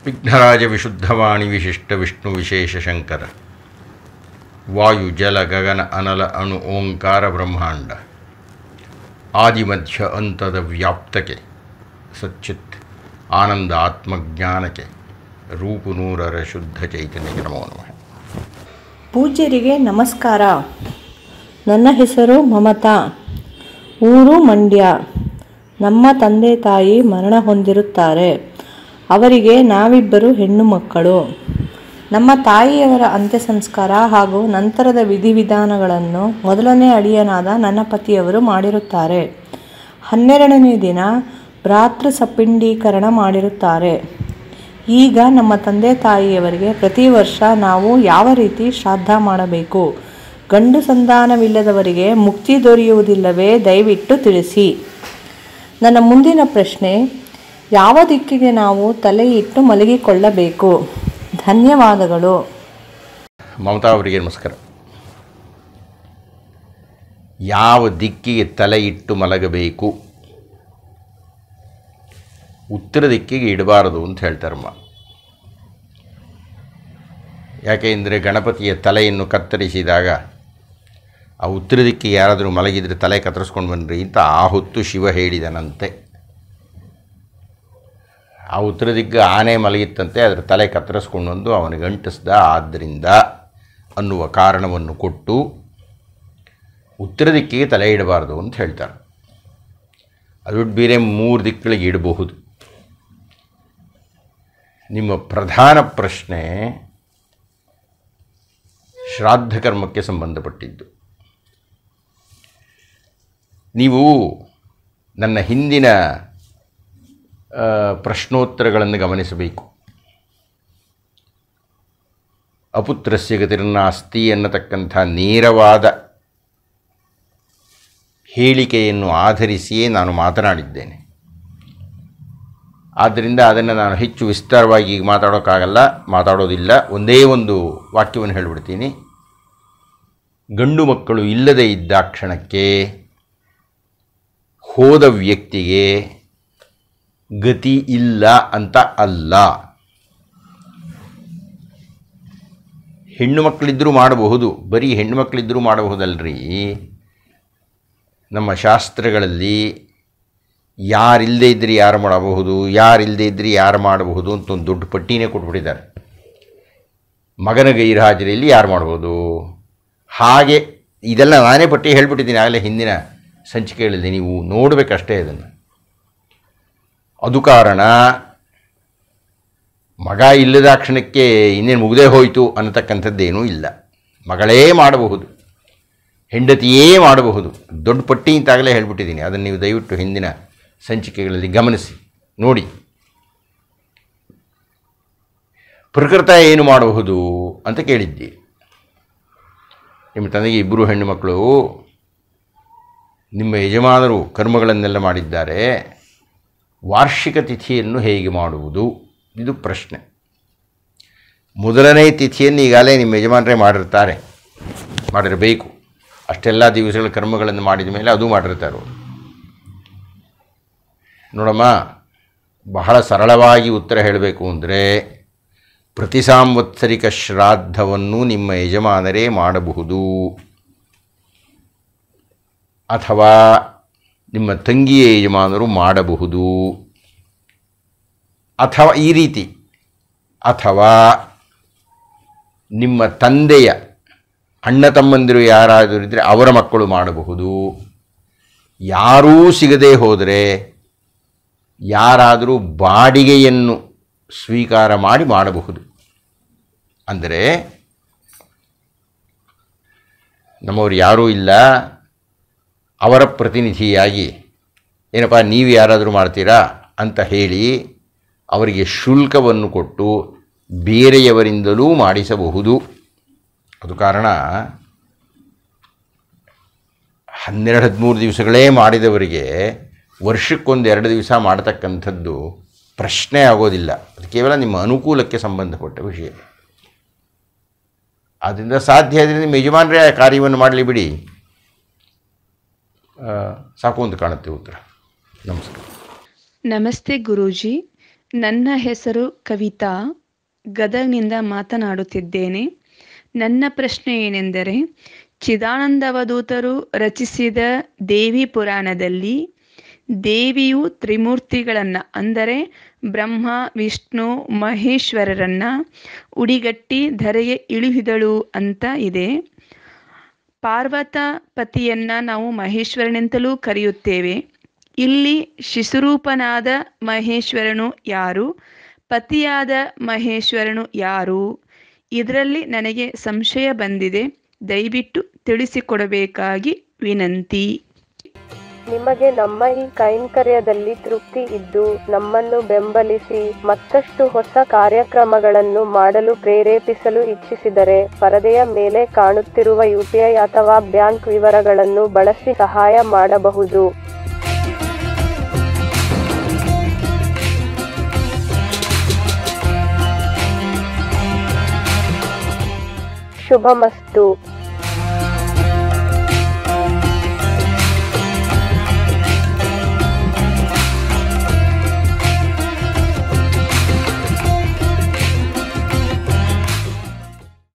ವಿಘ್ನರಾಜ ವಿಶುದ್ಧವಾಣಿ ವಿಶಿಷ್ಟ ವಿಷ್ಣು ವಿಶೇಷ ಶಂಕರ ವಾಯು ಜಲ ಗಗನ ಅನಲ ಅಣು ಓಂಕಾರ ಬ್ರಹ್ಮಾಂಡ ಆದಿಮಧ್ಯ ಅಂತದ ವ್ಯಾಪ್ತಕ್ಕೆ ಸಚ್ಚಿತ್ ಆನಂದ ಆತ್ಮಜ್ಞಾನಕ್ಕೆ ರೂಪು ನೂರರ ಶುದ್ಧ ಚೈತನ್ಯಕ್ಕೆ ನಮೋ ನಮಃ ಪೂಜ್ಯರಿಗೆ ನಮಸ್ಕಾರ ನನ್ನ ಹೆಸರು ಮಮತಾ ಊರು ಮಂಡ್ಯ ನಮ್ಮ ತಂದೆ ತಾಯಿ ಮರಣ ಹೊಂದಿರುತ್ತಾರೆ ಅವರಿಗೆ ನಾವಿಬ್ಬರು ಹೆಣ್ಣು ಮಕ್ಕಳು ನಮ್ಮ ತಾಯಿಯವರ ಅಂತ್ಯ ಸಂಸ್ಕಾರ ಹಾಗೂ ನಂತರದ ವಿಧಿವಿಧಾನಗಳನ್ನು ಮೊದಲನೇ ಅಳಿಯನಾದ ನನ್ನ ಪತಿಯವರು ಮಾಡಿರುತ್ತಾರೆ ಹನ್ನೆರಡನೇ ದಿನ ಭ್ರಾತೃ ಸಪಿಂಡೀಕರಣ ಮಾಡಿರುತ್ತಾರೆ ಈಗ ನಮ್ಮ ತಂದೆ ತಾಯಿಯವರಿಗೆ ಪ್ರತಿ ವರ್ಷ ನಾವು ಯಾವ ರೀತಿ ಶ್ರಾದ್ದ ಮಾಡಬೇಕು ಗಂಡು ಸಂತಾನವಿಲ್ಲದವರಿಗೆ ಮುಕ್ತಿ ದೊರೆಯುವುದಿಲ್ಲವೇ ದಯವಿಟ್ಟು ತಿಳಿಸಿ ನನ್ನ ಮುಂದಿನ ಪ್ರಶ್ನೆ ಯಾವ ದಿಕ್ಕಿಗೆ ನಾವು ತಲೆ ಇಟ್ಟು ಮಲಗಿಕೊಳ್ಳಬೇಕು ಧನ್ಯವಾದಗಳು ಮಮತಾ ಅವರಿಗೆ ನಮಸ್ಕಾರ ಯಾವ ದಿಕ್ಕಿಗೆ ತಲೆ ಇಟ್ಟು ಮಲಗಬೇಕು ಉತ್ತರ ದಿಕ್ಕಿಗೆ ಇಡಬಾರದು ಅಂತ ಹೇಳ್ತಾರಮ್ಮ ಯಾಕೆ ಅಂದರೆ ಗಣಪತಿಯ ತಲೆಯನ್ನು ಕತ್ತರಿಸಿದಾಗ ಆ ಉತ್ತರ ದಿಕ್ಕಿಗೆ ಯಾರಾದರೂ ಮಲಗಿದರೆ ತಲೆ ಕತ್ತರಿಸ್ಕೊಂಡು ಬನ್ನಿರಿ ಅಂತ ಆ ಹೊತ್ತು ಶಿವ ಹೇಳಿದನಂತೆ ಆ ಉತ್ತರ ದಿಕ್ಕು ಆನೆ ಮಲಗಿತ್ತಂತೆ ಅದರ ತಲೆ ಕತ್ತರಿಸ್ಕೊಂಡು ಬಂದು ಅವನಿಗೆ ಅಂಟಿಸ್ದ ಆದ್ದರಿಂದ ಅನ್ನುವ ಕಾರಣವನ್ನು ಕೊಟ್ಟು ಉತ್ತರ ದಿಕ್ಕಿಗೆ ತಲೆ ಇಡಬಾರ್ದು ಅಂತ ಹೇಳ್ತಾರೆ ಅದು ಬಿಟ್ಟು ಬೇರೆ ಮೂರು ದಿಕ್ಕುಗಳಿಗೆ ಇಡಬಹುದು ನಿಮ್ಮ ಪ್ರಧಾನ ಪ್ರಶ್ನೆ ಶ್ರಾದ್ದ ಕರ್ಮಕ್ಕೆ ಸಂಬಂಧಪಟ್ಟಿದ್ದು ನೀವು ನನ್ನ ಹಿಂದಿನ ಆ, ಪ್ರಶ್ನೋತ್ತರಗಳನ್ನು ಗಮನಿಸಬೇಕು ಅಪುತ್ರಸ್ಯ ಗತಿರ್ನಾಸ್ತಿ ಅನ್ನತಕ್ಕಂಥ ನೇರವಾದ ಹೇಳಿಕೆಯನ್ನು ಆಧರಿಸಿಯೇ ನಾನು ಮಾತನಾಡಿದ್ದೇನೆ ಆದ್ದರಿಂದ ಅದನ್ನು ನಾನು ಹೆಚ್ಚು ವಿಸ್ತಾರವಾಗಿ ಈಗ ಮಾತಾಡೋಕ್ಕಾಗಲ್ಲ ಮಾತಾಡೋದಿಲ್ಲ ಒಂದೇ ಒಂದು ವಾಕ್ಯವನ್ನು ಹೇಳಿಬಿಡ್ತೀನಿ ಗಂಡು ಮಕ್ಕಳು ಇಲ್ಲದೇ ಇದ್ದ ಕ್ಷಣಕ್ಕೆ ಹೋದ ವ್ಯಕ್ತಿಗೆ ಗತಿ ಇಲ್ಲ ಅಂತ ಅಲ್ಲ ಹೆಣ್ಣು ಮಕ್ಕಳಿದ್ದರೂ ಮಾಡಬಹುದು ಬರೀ ಹೆಣ್ಣು ಮಕ್ಕಳಿದ್ದರೂ ಮಾಡಬಹುದಲ್ರಿ ನಮ್ಮ ಶಾಸ್ತ್ರಗಳಲ್ಲಿ ಯಾರಿಲ್ಲದೆ ಇದ್ದರೆ ಯಾರು ಮಾಡಬಹುದು ಯಾರಿಲ್ಲದೆ ಇದ್ದರೆ ಯಾರು ಮಾಡಬಹುದು ಅಂತ ಒಂದು ದೊಡ್ಡ ಪಟ್ಟಿನೇ ಕೊಟ್ಬಿಟ್ಟಿದ್ದಾರೆ ಮಗನ ಗೈರ್ಹಾಜರಿಯಲ್ಲಿ ಯಾರು ಮಾಡ್ಬೋದು ಹಾಗೆ ಇದೆಲ್ಲ ನಾನೇ ಪಟ್ಟಿ ಹೇಳ್ಬಿಟ್ಟಿದ್ದೀನಿ ಆಗಲೇ ಹಿಂದಿನ ಸಂಚಿಕೆಗಳಲ್ಲಿ ನೀವು ನೋಡಬೇಕಷ್ಟೇ ಅದನ್ನು ಅದು ಕಾರಣ ಮಗ ಇಲ್ಲದ ಕ್ಷಣಕ್ಕೆ ಇನ್ನೇನು ಮುಗದೇ ಹೋಯಿತು ಅನ್ನತಕ್ಕಂಥದ್ದೇನೂ ಇಲ್ಲ ಮಗಳೇ ಮಾಡಬಹುದು ಹೆಂಡತಿಯೇ ಮಾಡಬಹುದು ದೊಡ್ಡ ಪಟ್ಟಿ ಅಂತಾಗಲೇ ಹೇಳ್ಬಿಟ್ಟಿದ್ದೀನಿ ಅದನ್ನು ನೀವು ದಯವಿಟ್ಟು ಹಿಂದಿನ ಸಂಚಿಕೆಗಳಲ್ಲಿ ಗಮನಿಸಿ ನೋಡಿ ಪ್ರಕೃತ ಏನು ಮಾಡಬಹುದು ಅಂತ ಕೇಳಿದ್ದೀರಿ ನಿಮ್ಮ ತಂದೆಗೆ ಇಬ್ಬರು ಹೆಣ್ಣು ಮಕ್ಕಳು ನಿಮ್ಮ ಯಜಮಾನರು ಕರ್ಮಗಳನ್ನೆಲ್ಲ ಮಾಡಿದ್ದಾರೆ ವಾರ್ಷಿಕ ತಿಥಿಯನ್ನು ಹೇಗೆ ಮಾಡುವುದು ಇದು ಪ್ರಶ್ನೆ ಮೊದಲನೇ ತಿಥಿಯನ್ನು ಈಗಾಗಲೇ ನಿಮ್ಮ ಯಜಮಾನರೇ ಮಾಡಿರ್ತಾರೆ ಮಾಡಿರಬೇಕು ಅಷ್ಟೆಲ್ಲ ದಿವಸಗಳ ಕರ್ಮಗಳನ್ನು ಮಾಡಿದ ಮೇಲೆ ಅದು ಮಾಡಿರ್ತಾರೆ ಅವರು ನೋಡಮ್ಮ ಬಹಳ ಸರಳವಾಗಿ ಉತ್ತರ ಹೇಳಬೇಕು ಅಂದರೆ ಪ್ರತಿ ಸಾಂವತ್ಸರಿಕ ಶ್ರಾದ್ದವನ್ನು ನಿಮ್ಮ ಯಜಮಾನರೇ ಮಾಡಬಹುದು ಅಥವಾ ನಿಮ್ಮ ತಂಗಿಯ ಯಜಮಾನರು ಮಾಡಬಹುದು ಅಥವಾ ಈ ರೀತಿ ಅಥವಾ ನಿಮ್ಮ ತಂದೆಯ ಅಣ್ಣ ತಮ್ಮಂದಿರು ಯಾರಾದರೂ ಇದ್ದರೆ ಅವರ ಮಕ್ಕಳು ಮಾಡಬಹುದು ಯಾರೂ ಸಿಗದೇ ಹೋದರೆ ಯಾರಾದರೂ ಬಾಡಿಗೆಯನ್ನು ಸ್ವೀಕಾರ ಮಾಡಿ ಮಾಡಬಹುದು ಅಂದರೆ ನಮ್ಮವರು ಯಾರೂ ಇಲ್ಲ ಅವರ ಪ್ರತಿನಿಧಿಯಾಗಿ ಏನಪ್ಪ ನೀವು ಯಾರಾದರೂ ಮಾಡ್ತೀರಾ ಅಂತ ಹೇಳಿ ಅವರಿಗೆ ಶುಲ್ಕವನ್ನು ಕೊಟ್ಟು ಬೇರೆಯವರಿಂದಲೂ ಮಾಡಿಸಬಹುದು ಅದು ಕಾರಣ ಹನ್ನೆರಡು ಹದಿಮೂರು ದಿವಸಗಳೇ ಮಾಡಿದವರಿಗೆ ವರ್ಷಕ್ಕೊಂದು ಎರಡು ದಿವಸ ಮಾಡತಕ್ಕಂಥದ್ದು ಪ್ರಶ್ನೆ ಆಗೋದಿಲ್ಲ ಅದು ಕೇವಲ ನಿಮ್ಮ ಅನುಕೂಲಕ್ಕೆ ಸಂಬಂಧಪಟ್ಟ ವಿಷಯ ಆದ್ದರಿಂದ ಸಾಧ್ಯ ಆದರೆ ನಿಮ್ಮ ಯಜಮಾನರೇ ಆ ಕಾರ್ಯವನ್ನು ಮಾಡಲಿ ಬಿಡಿ ಆ, ಸಾಕು ಅಂತ ಕಾಣುತ್ತೆ ಉತ್ತರ ನಮಸ್ಕಾರ ನಮಸ್ತೆ ಗುರೂಜಿ ನನ್ನ ಹೆಸರು ಕವಿತಾ ಗದಗ್ನಿಂದ ಮಾತನಾಡುತ್ತಿದ್ದೇನೆ ನನ್ನ ಪ್ರಶ್ನೆ ಏನೆಂದರೆ ಚಿದಾನಂದವಧೂತರು ರಚಿಸಿದ ದೇವಿ ಪುರಾಣದಲ್ಲಿ ದೇವಿಯು ತ್ರಿಮೂರ್ತಿಗಳನ್ನು ಅಂದರೆ ಬ್ರಹ್ಮ ವಿಷ್ಣು ಮಹೇಶ್ವರರನ್ನ ಉಡಿಗಟ್ಟಿ ಧರೆಗೆ ಇಳಿಹಿದಳು ಅಂತ ಇದೆ ಪಾರ್ವತ ಪತಿಯನ್ನ ನಾವು ಮಹೇಶ್ವರನೆಂತಲೂ ಕರೆಯುತ್ತೇವೆ ಇಲ್ಲಿ ಶಿಶುರೂಪನಾದ ಮಹೇಶ್ವರನು ಯಾರು ಪತಿಯಾದ ಮಹೇಶ್ವರನು ಯಾರು ಇದರಲ್ಲಿ ನನಗೆ ಸಂಶಯ ಬಂದಿದೆ ದಯವಿಟ್ಟು ತಿಳಿಸಿಕೊಡಬೇಕಾಗಿ ವಿನಂತಿ ನಿಮಗೆ ನಮ್ಮ ಈ ಕೈಂಕರ್ಯದಲ್ಲಿ ತೃಪ್ತಿ ಇದ್ದು ನಮ್ಮನ್ನು ಬೆಂಬಲಿಸಿ ಮತ್ತಷ್ಟು ಹೊಸ ಕಾರ್ಯಕ್ರಮಗಳನ್ನು ಮಾಡಲು ಪ್ರೇರೇಪಿಸಲು ಇಚ್ಛಿಸಿದರೆ ಪರದೆಯ ಮೇಲೆ ಕಾಣುತ್ತಿರುವ ಯುಪಿಐ ಅಥವಾ ಬ್ಯಾಂಕ್ ವಿವರಗಳನ್ನು ಬಳಸಿ ಸಹಾಯ ಮಾಡಬಹುದು ಶುಭಮಸ್ತು